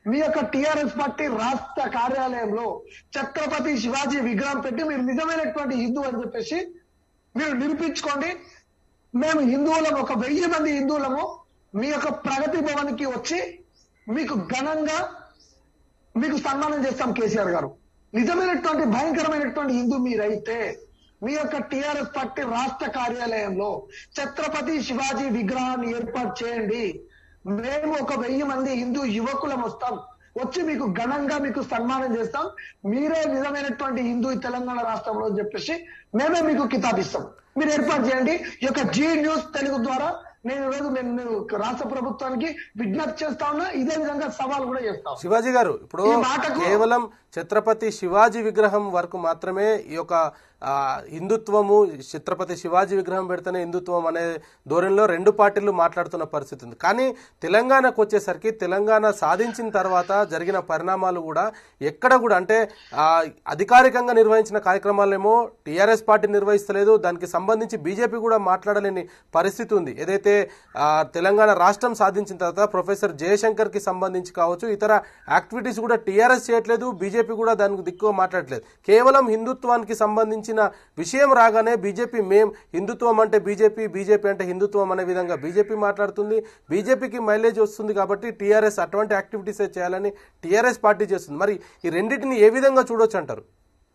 మీ యొక్క టిఆర్ఎస్ పార్టీ రాష్ట్ర కార్యాలయంలో ఛత్రపతి శివాజీ విగ్రహం పెట్టి మీరు నిజమైనటువంటి హిందూ అని చెప్పేసి మీరు నిరూపించుకోండి మేము హిందువులము ఒక వెయ్యి మంది హిందువులము మీ యొక్క ప్రగతి భవన్ కి వచ్చి మీకు ఘనంగా మీకు సన్మానం చేస్తాం కేసీఆర్ గారు నిజమైనటువంటి భయంకరమైనటువంటి హిందూ మీరైతే మీ యొక్క టిఆర్ఎస్ పార్టీ రాష్ట్ర కార్యాలయంలో ఛత్రపతి శివాజీ విగ్రహాన్ని ఏర్పాటు చేయండి మేము ఒక వెయ్యి మంది హిందూ యువకులం వస్తాం వచ్చి మీకు ఘనంగా మీకు సన్మానం చేస్తాం మీరే నిజమైనటువంటి హిందూ ఈ తెలంగాణ రాష్ట్రంలో అని చెప్పేసి మేమే మీకు కితాబిస్తాం మీరు ఏర్పాటు చేయండి ఈ యొక్క జీ న్యూస్ తెలుగు ద్వారా నేను ఈరోజు నేను నేను రాష్ట్ర ప్రభుత్వానికి విజ్ఞప్తి చేస్తా ఉన్నా ఇదే విధంగా సవాల్ కూడా చేస్తాం శివాజీ గారు ఇప్పుడు ఈ మాటకు- కేవలం ఛత్రపతి శివాజీ విగ్రహం వరకు మాత్రమే ఈ యొక్క ఆ, హిందుత్వము ఛత్రపతి శివాజీ విగ్రహం పెడితేనే హిందుత్వం అనే ధోరణిలో రెండు పార్టీలు మాట్లాడుతున్న పరిస్థితి ఉంది కానీ తెలంగాణకు వచ్చేసరికి తెలంగాణ సాధించిన తర్వాత జరిగిన పరిణామాలు కూడా ఎక్కడ కూడా అంటే ఆ, అధికారికంగా నిర్వహించిన కార్యక్రమాలేమో టీఆర్ఎస్ పార్టీ నిర్వహిస్తలేదు దానికి సంబంధించి బీజేపీ కూడా మాట్లాడలేని పరిస్థితి ఉంది ఏదైతే ఆ, తెలంగాణ రాష్ట్రం సాధించిన తర్వాత ప్రొఫెసర్ జయశంకర్ కి సంబంధించి కావచ్చు ఇతర యాక్టివిటీస్ కూడా టీఆర్ఎస్ చేయట్లేదు బీజేపీ కూడా దానికి దిక్కువ మాట్లాడట్లేదు కేవలం హిందుత్వానికి సంబంధించిన విషయం రాగానే బీజేపీ మేం హిందుత్వం అంటే బీజేపీ బీజేపీ అంటే హిందుత్వం అనే విధంగా బీజేపీ మాట్లాడుతుంది బీజేపీకి మైలేజ్ వస్తుంది కాబట్టి టీఆర్ఎస్ అటువంటి యాక్టివిటీసే చేయాలని టీఆర్ఎస్ పార్టీ చేస్తుంది మరి ఈ రెండింటిని ఏ విధంగా చూడొచ్చు అంటారు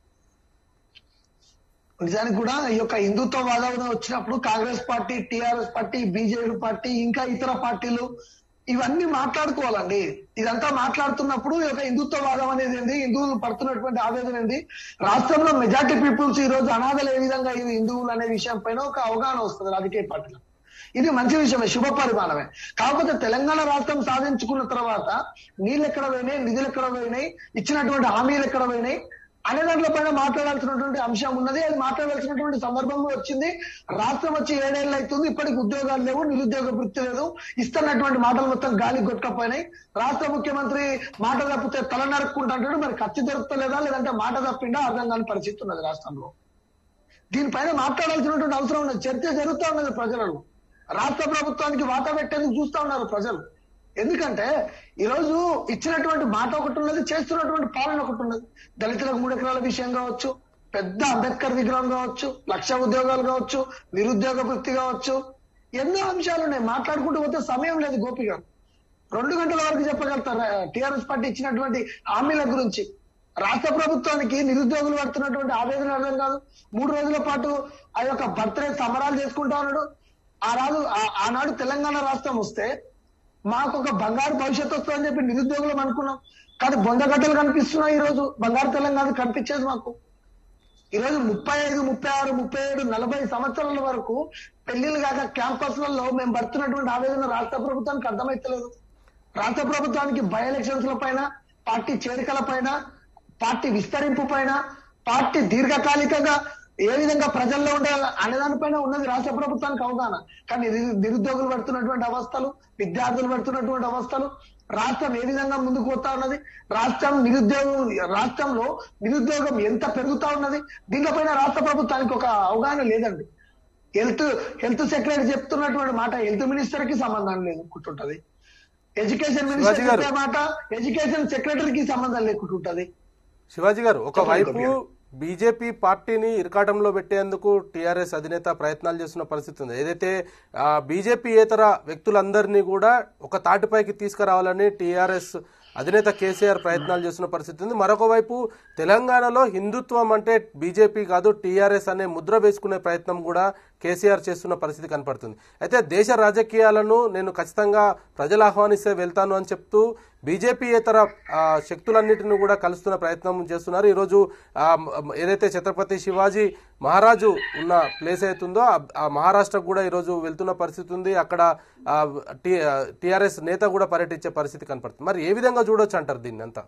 నిజానికి కూడా ఈ యొక్క హిందుత్వ వాదన వచ్చినప్పుడు Congress party TRS party BJP party ఇంకా ఇతర పార్టీలు ఇవన్నీ మాట్లాడుకోవాలండి ఇదంతా మాట్లాడుతున్నప్పుడు ఈ యొక్క హిందుత్వ వాదం అనేది ఏంది హిందువులు పడుతున్నటువంటి ఆవేదన ఏంది రాష్ట్రంలో మెజార్టీ పీపుల్స్ ఈ రోజు అనాథలు ఏ విధంగా ఇది హిందువులు అనే విషయం పైన ఒక అవగాహన వస్తుంది రాజకీయ పార్టీలో ఇది మంచి విషయమే శుభ పరిమాణమే కాకపోతే తెలంగాణ రాష్ట్రం సాధించుకున్న తర్వాత నీళ్ళు ఎక్కడ పోయినాయి నిధులు ఎక్కడ పోయినాయి ఇచ్చినటువంటి హామీలు ఎక్కడ పోయినాయి అనే దాంట్లో పైన మాట్లాడాల్సినటువంటి అంశం ఉన్నది అది మాట్లాడాల్సినటువంటి సందర్భంలో వచ్చింది రాష్ట్రం వచ్చి ఏడేళ్ళు అవుతుంది ఇప్పటికి ఉద్యోగాలు లేవు నిరుద్యోగ వృత్తి లేదు ఇస్తున్నటువంటి మాటలు మొత్తం గాలి కొట్టుకపోయినాయి రాష్ట్ర ముఖ్యమంత్రి మాట తప్పితే తల నరుక్కుంటుంటాడు మరి ఖర్చు దొరుకుతలేదా లేదంటే మాట తప్పిండా అర్థం కాని పరిస్థితి ఉన్నది రాష్ట్రంలో దీనిపైన మాట్లాడాల్సినటువంటి అవసరం ఉన్నది చర్చ జరుగుతూ ఉన్నది ప్రజలలో రాష్ట్ర ప్రభుత్వానికి వాత పెట్టేందుకు చూస్తా ఉన్నారు ప్రజలు ఎందుకంటే ఈ రోజు ఇచ్చినటువంటి మాట ఒకటి ఉన్నది చేస్తున్నటువంటి పాలన ఒకటి ఉన్నది దళితులకు మూడు ఎకరాల విషయం కావచ్చు పెద్ద అంబేద్కర్ విగ్రహం కావచ్చు లక్ష ఉద్యోగాలు కావచ్చు నిరుద్యోగ వృత్తి కావచ్చు ఎన్నో అంశాలు ఉన్నాయి మాట్లాడుకుంటూ పోతే సమయం లేదు గోపి గారు రెండు గంటల వరకు చెప్పగలుగుతారు టిఆర్ఎస్ పార్టీ ఇచ్చినటువంటి హామీల గురించి రాష్ట్ర ప్రభుత్వానికి నిరుద్యోగులు పడుతున్నటువంటి ఆవేదన అర్థం కాదు మూడు రోజుల పాటు ఆ యొక్క బర్త్డే సంబరాలు చేసుకుంటా ఉన్నాడు ఆ రాజు ఆ- ఆనాడు తెలంగాణ రాష్ట్రం వస్తే మాకు ఒక బంగారు భవిష్యత్తు వస్తుందని చెప్పి నిరుద్యోగులం అనుకున్నాం కానీ బొందగడ్డలు కనిపిస్తున్నాయి ఈ రోజు బంగారు తెలంగాణ కనిపించేది మాకు ఈ రోజు ముప్పై ఐదు ముప్పై ఆరు ముప్పై ఏడు నలభై సంవత్సరాల వరకు పెళ్లిళ్ళు కాక క్యాంపస్లలో మేము పడుతున్నటువంటి ఆవేదన రాష్ట్ర ప్రభుత్వానికి అర్థమైతలేదు రాష్ట్ర ప్రభుత్వానికి బై ఎలక్షన్స్ పైన పార్టీ చేరికల పైన పార్టీ విస్తరింపు పైన పార్టీ దీర్ఘకాలికంగా ఏ విధంగా ప్రజల్లో ఉండే అనే దానిపైన ఉన్నది రాష్ట్ర ప్రభుత్వానికి అవగాహన కానీ నిరు- నిరుద్యోగులు పడుతున్నటువంటి అవస్థలు విద్యార్థులు పడుతున్నటువంటి అవస్థలు రాష్ట్రం ఏ విధంగా ముందుకు పోతా ఉన్నది రాష్ట్రం నిరుద్యోగం రాష్ట్రంలో నిరుద్యోగం ఎంత పెరుగుతా ఉన్నది దీనిపైన రాష్ట్ర ప్రభుత్వానికి ఒక అవగాహన లేదండి హెల్త్ హెల్త్ సెక్రటరీ చెప్తున్నటువంటి మాట హెల్త్ మినిస్టర్ కి సంబంధం లేకుంటుంటది ఎడ్యుకేషన్ మినిస్టర్ శివాజీ గారు. చెప్పే మాట ఎడ్యుకేషన్ సెక్రటరీకి సంబంధం లేకుంటుంటది శివాజీ గారు ఒకవైపు చెప్పండి, బీజేపీ పార్టీని ఇరకాటంలో పెట్టేందుకు టీఆర్ఎస్ అధినేత ప్రయత్నాలు చేస్తున్న పరిస్థితి ఉంది ఏదైతే ఆ, బీజేపీ ఏతర వ్యక్తులందరినీ కూడా ఒక తాటిపైకి తీసుకురావాలని టీఆర్ఎస్ అధినేత కేసీఆర్ ప్రయత్నాలు చేస్తున్న పరిస్థితి ఉంది మరొక వైపు తెలంగాణలో హిందుత్వం అంటే బీజేపీ కాదు టీఆర్ఎస్ అనే ముద్ర వేసుకునే ప్రయత్నం కూడా కేసీఆర్ చేస్తున్న పరిస్థితి కనపడుతుంది అయితే దేశ రాజకీయాలను నేను ఖచ్చితంగా ప్రజలు ఆహ్వానిస్తే వెళ్తాను అని చెప్తూ బీజేపీయేతర ఆ, శక్తులన్నిటిని కూడా కలుస్తున్న ప్రయత్నం చేస్తున్నారు ఈరోజు ఆ, మ- ఏదైతే ఛత్రపతి శివాజీ మహారాజు ఉన్న ప్లేస్ అవుతుందో ఆ- ఆ మహారాష్ట్రకు కూడా ఈరోజు వెళ్తున్న పరిస్థితి ఉంది అక్కడ టీఆర్ఎస్ నేత కూడా పర్యటించే పరిస్థితి కనపడుతుంది మరి ఏ విధంగా చూడొచ్చు అంటారు దీన్ని అంతా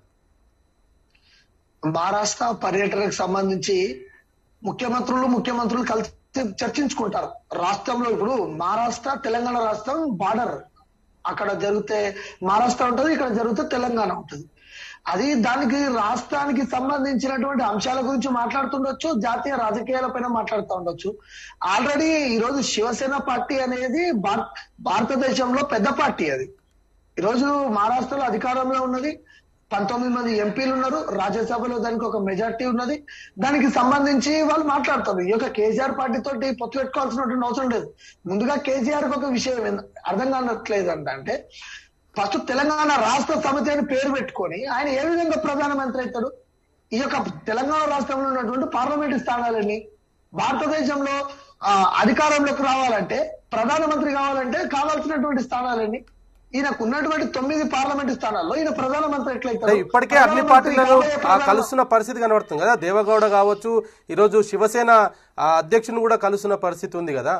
మహారాష్ట్ర పర్యటనకు సంబంధించి ముఖ్యమంత్రులు ముఖ్యమంత్రులు కలిసి చర్చించుకుంటారు రాష్ట్రంలో ఇప్పుడు మహారాష్ట్ర తెలంగాణ రాష్ట్రం బార్డర్ అక్కడ జరిగితే మహారాష్ట్ర ఉంటది ఇక్కడ జరిగితే తెలంగాణ ఉంటది అది దానికి రాష్ట్రానికి సంబంధించినటువంటి అంశాల గురించి మాట్లాడుతుండొచ్చు జాతీయ రాజకీయాల పైన మాట్లాడుతూ ఉండొచ్చు ఆల్రెడీ ఈ రోజు శివసేన పార్టీ అనేది భార- భారతదేశంలో పెద్ద పార్టీ అది ఈరోజు మహారాష్ట్రలో అధికారంలో ఉన్నది పంతొమ్మిది మంది ఎంపీలు ఉన్నారు రాజ్యసభలో దానికి ఒక మెజార్టీ ఉన్నది దానికి సంబంధించి వాళ్ళు మాట్లాడతారు ఈ యొక్క కేసీఆర్ పార్టీ తోటి పొత్తు పెట్టుకోవాల్సినటువంటి అవసరం లేదు ముందుగా కేసీఆర్ కి ఒక విషయం ఏంద- అర్థం కానట్లేదు అంటే ఫస్ట్ తెలంగాణ రాష్ట్ర సమితి అని పేరు పెట్టుకొని ఆయన ఏ విధంగా ప్రధానమంత్రి అవుతాడు ఈ యొక్క తెలంగాణ రాష్ట్రంలో ఉన్నటువంటి పార్లమెంటు స్థానాలన్నీ భారతదేశంలో ఆ, అధికారంలోకి రావాలంటే ప్రధానమంత్రి కావాలంటే కావాల్సినటువంటి స్థానాలన్నీ ఈయనకు ఉన్నటువంటి తొమ్మిది పార్లమెంటు స్థానాల్లో ఈయన ప్రధానమంత్రి అంటే ఎట్లయితాడు ఇప్పటికే అన్ని ప్రధానమంత్రి పార్టీలను కాబోయే ఆ, ప్రధాన- కలుస్తున్న పరిస్థితి కనబడుతుంది కదా దేవగౌడ కావచ్చు ఈరోజు శివసేన ఆ, అధ్యక్షుని కూడా కలుస్తున్న పరిస్థితి ఉంది కదా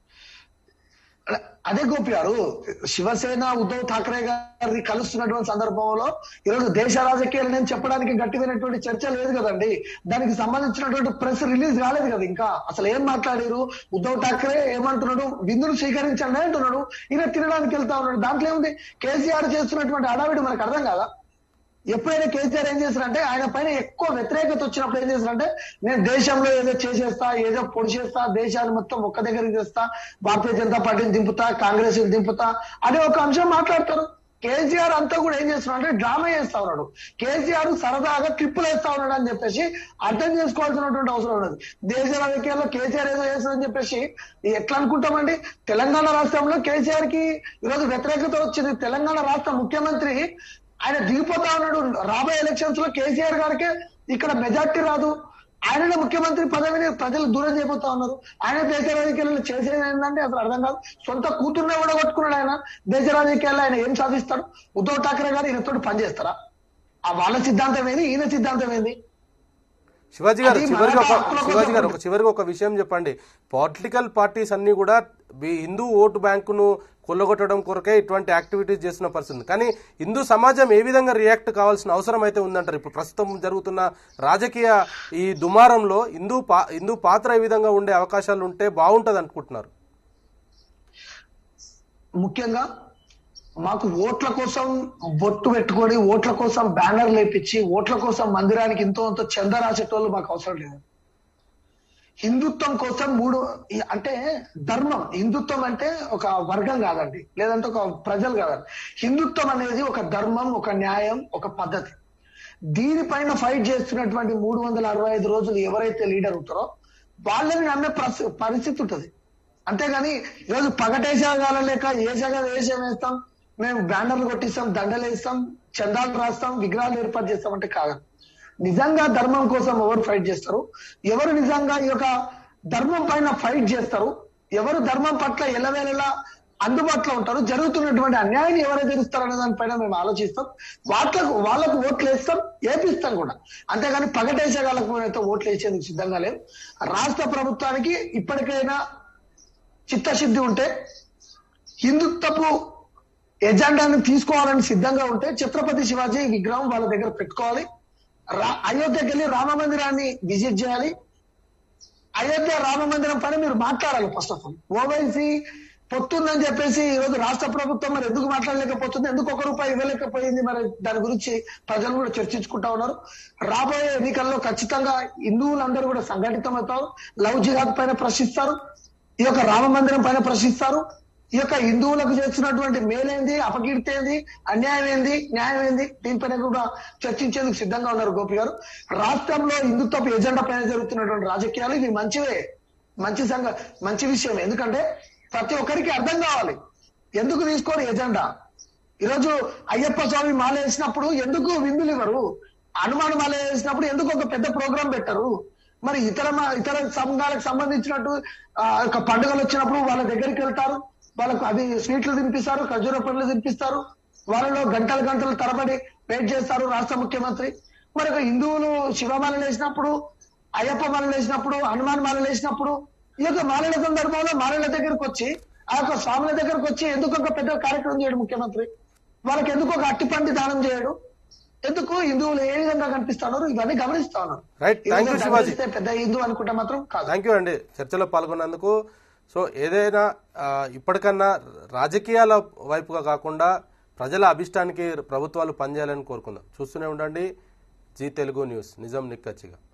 అదే గోపి గారు శివసేన ఉద్ధవ్ ఠాక్రే గారిని కలుస్తున్నటువంటి సందర్భంలో ఈరోజు దేశ రాజకీయాలు నేను చెప్పడానికి గట్టిమైనటువంటి చర్చ లేదు కదండి దానికి సంబంధించినటువంటి ప్రెస్ రిలీజ్ కాలేదు కదా ఇంకా అసలు ఏం మాట్లాడారు ఉద్ధవ్ ఠాక్రే ఏమంటున్నాడు విందును స్వీకరించండి అంటున్నాడు ఈయన తినడానికి వెళ్తా ఉన్నాడు దాంట్లో ఏముంది కేసీఆర్ చేస్తున్నటువంటి హడావిడి మనకు అర్థం కాదా ఎప్పుడైనా కేసీఆర్ ఏం చేస్తారంటే ఆయన పైన ఎక్కువ వ్యతిరేకత వచ్చినప్పుడు ఏం చేస్తారంటే నేను దేశంలో ఏదో చేసేస్తా ఏదో పొడి చేస్తా దేశాన్ని మొత్తం ఒక్క దగ్గరికి తెస్తా భారతీయ జనతా పార్టీని దింపుతా కాంగ్రెస్ దింపుతా అనే ఒక అంశం మాట్లాడతారు కేసీఆర్ అంతా కూడా ఏం చేస్తున్నాడు అంటే డ్రామా చేస్తా ఉన్నాడు కేసీఆర్ సరదాగా ట్రిప్పులు వేస్తా ఉన్నాడు అని చెప్పేసి అర్థం చేసుకోవాల్సినటువంటి అవసరం ఉన్నది దేశ రాజకీయాల్లో కేసీఆర్ ఏదో చేస్తాడని చెప్పేసి ఎట్లా అనుకుంటామండి తెలంగాణ రాష్ట్రంలో కేసీఆర్ కి ఈరోజు వ్యతిరేకత వచ్చింది తెలంగాణ రాష్ట్ర ముఖ్యమంత్రి ఆయన దిగిపోతా ఉన్నాడు రాబోయే ఎలక్షన్స్ లో కేసీఆర్ గారికి ఇక్కడ మెజార్టీ రాదు ఆయననే ముఖ్యమంత్రి పదవిని ప్రజలు దూరం చేయబోతా ఉన్నారు ఆయన దేశ రాజకీయాల్లో చేసేది ఏంటంటే అసలు అర్థం కాదు సొంత కూతుర్నే కూడా కొట్టుకున్నాడు ఆయన దేశ రాజకీయాల్లో ఆయన ఏం సాధిస్తాడు ఉద్ధవ్ ఠాక్రే గారు ఈయనతో పనిచేస్తారా ఆ వాళ్ళ సిద్ధాంతం ఏంది ఈయన సిద్ధాంతం ఏంది శివాజీ గారు అది చివరిగా ఒక మరాఠా హక్కుల శివాజీ గారు కోసం ఒక చివరిగా ఒక విషయం చెప్పండి పొలిటికల్ పార్టీస్ అన్ని కూడా ఈ హిందూ ఓటు బ్యాంకును కొల్లగొట్టడం కొరకే ఇటువంటి యాక్టివిటీస్ చేస్తున్న పరిస్థితి ఉంది. కానీ హిందూ సమాజం ఏ విధంగా రియాక్ట్ కావాల్సిన అవసరం అయితే ఉందంటారు ఇప్పుడు ప్రస్తుతం జరుగుతున్న రాజకీయ ఈ దుమారంలో హిందూ పా హిందూ పాత్ర ఏ విధంగా ఉండే అవకాశాలు ఉంటే బాగుంటది అనుకుంటున్నారు ముఖ్యంగా మాకు ఓట్ల కోసం బొట్టు పెట్టుకొని ఓట్ల కోసం బ్యానర్ లేపించి ఓట్ల కోసం మందిరానికి ఇంతో అంత చంద రాసేటోళ్ళు మాకు అవసరం లేదు హిందుత్వం కోసం మూడు ఈ- అంటే ధర్మం హిందుత్వం అంటే ఒక వర్గం కాదండి లేదంటే ఒక ప్రజలు కాదండి హిందుత్వం అనేది ఒక ధర్మం ఒక న్యాయం ఒక పద్ధతి దీనిపైన ఫైట్ చేస్తున్నటువంటి మూడు వందల అరవై ఐదు రోజులు ఎవరైతే లీడర్ ఉంటారో వాళ్ళని నమ్మే ప్రస్- పరిస్థితి ఉంటుంది అంతేగాని ఈరోజు పగటేసాగాల లేక ఏసాగా వేషం వేస్తాం మేము బ్యానర్లు కొట్టిస్తాం దండలు వేస్తాం చందాలు రాస్తాం విగ్రహాలు ఏర్పాటు చేస్తాం అంటే కాదు నిజంగా ధర్మం కోసం ఎవరు ఫైట్ చేస్తారు ఎవరు నిజంగా ఈ యొక్క ధర్మం పైన ఫైట్ చేస్తారు ఎవరు ధర్మం పట్ల ఎల్లవేళలా అందుబాటులో ఉంటారు జరుగుతున్నటువంటి అన్యాయాన్ని ఎవరైతే ఇస్తారు అనే దానిపైన మేము ఆలోచిస్తాం వాళ్ళకు వాళ్ళకు ఓట్లు వేస్తాం ఏపిస్తాం కూడా అంతేగాని పగటేసేగాళ్ళకు మేమైతే ఓట్లు వేసేందుకు సిద్ధంగా లేవు రాష్ట్ర ప్రభుత్వానికి ఇప్పటికైనా చిత్తశుద్ధి ఉంటే హిందుత్వపు ఎజెండాను తీసుకోవాలని సిద్ధంగా ఉంటే ఛత్రపతి శివాజీ విగ్రహం వాళ్ళ దగ్గర పెట్టుకోవాలి రా- అయోధ్యకి వెళ్ళి రామ మందిరాన్ని విజిట్ చేయాలి అయోధ్య రామ మందిరం పైన మీరు మాట్లాడాలి ఫస్ట్ ఆఫ్ ఆల్ ఓవైసీ పొత్తుందని చెప్పేసి ఈ రోజు రాష్ట్ర ప్రభుత్వం మరి ఎందుకు మాట్లాడలేకపోతుంది ఎందుకు ఒక రూపాయి ఇవ్వలేకపోయింది మరి దాని గురించి ప్రజలు కూడా చర్చించుకుంటా ఉన్నారు రాబోయే ఎన్నికల్లో ఖచ్చితంగా హిందువులందరూ కూడా సంఘటితం అవుతారు లవ్ జిహాద్ పైన ప్రశ్నిస్తారు ఈ యొక్క రామ మందిరం పైన ప్రశ్నిస్తారు ఈ యొక్క హిందువులకు చేస్తున్నటువంటి మేలేంది అపకీర్తి ఏంది అన్యాయం ఏంది న్యాయం ఏంది దీనిపైన కూడా చర్చించేందుకు సిద్ధంగా ఉన్నారు గోపి గారు రాష్ట్రంలో హిందుత్వపు ఎజెండా పైన జరుగుతున్నటువంటి రాజకీయాలు ఇవి మంచివే మంచి సంఘ మంచి విషయం ఎందుకంటే ప్రతి ఒక్కరికి అర్థం కావాలి ఎందుకు తీసుకోరు ఎజెండా ఈరోజు అయ్యప్ప స్వామి మాల వేసినప్పుడు ఎందుకు విందులు ఇవ్వరు హనుమాన్ మాల వేసినప్పుడు ఎందుకు ఒక పెద్ద ప్రోగ్రాం పెట్టరు మరి ఇతర మ- ఇతర సంఘాలకు సంబంధించినట్టు ఆ యొక్క పండుగలు వచ్చినప్పుడు వాళ్ళ దగ్గరికి వెళ్తారు వాళ్ళకు అది స్వీట్లు తినిపిస్తారు ఖర్జూర పండ్లు తినిపిస్తారు వాళ్ళలో గంటలు గంటలు తరబడి వెయిట్ చేస్తారు రాష్ట్ర ముఖ్యమంత్రి మరి ఒక హిందువులు శివమాల వేసినప్పుడు అయ్యప్ప మాల వేసినప్పుడు హనుమాన్ మాల వేసినప్పుడు ఈ యొక్క మాలల సందర్భంలో మాలల దగ్గరకు వచ్చి ఆ యొక్క స్వాముల దగ్గరకు వచ్చి ఎందుకు ఒక పెద్ద కార్యక్రమం చేయడు ముఖ్యమంత్రి వాళ్ళకి ఎందుకు ఒక అట్టిపండి దానం చేయడు ఎందుకు హిందువులు ఏ విధంగా కనిపిస్తున్నారు ఇవన్నీ గమనిస్తా ఉన్నారు Right. ఈ Thank you, విధంగా శివాజీ. దండిస్తే పెద్ద హిందూ అనుకుంటే మాత్రం కాదు థ్యాంక్ యూ అండి చర్చలో పాల్గొన్నందుకు సో ఏదైనా ఆ, ఇప్పటికన్నా రాజకీయాల వైపుగా కాకుండా ప్రజల అభిష్టానికి ప్రభుత్వాలు పనిచేయాలని కోరుకుందాం చూస్తూనే ఉండండి జీ తెలుగు న్యూస్ నిజం నిక్కచ్చిగా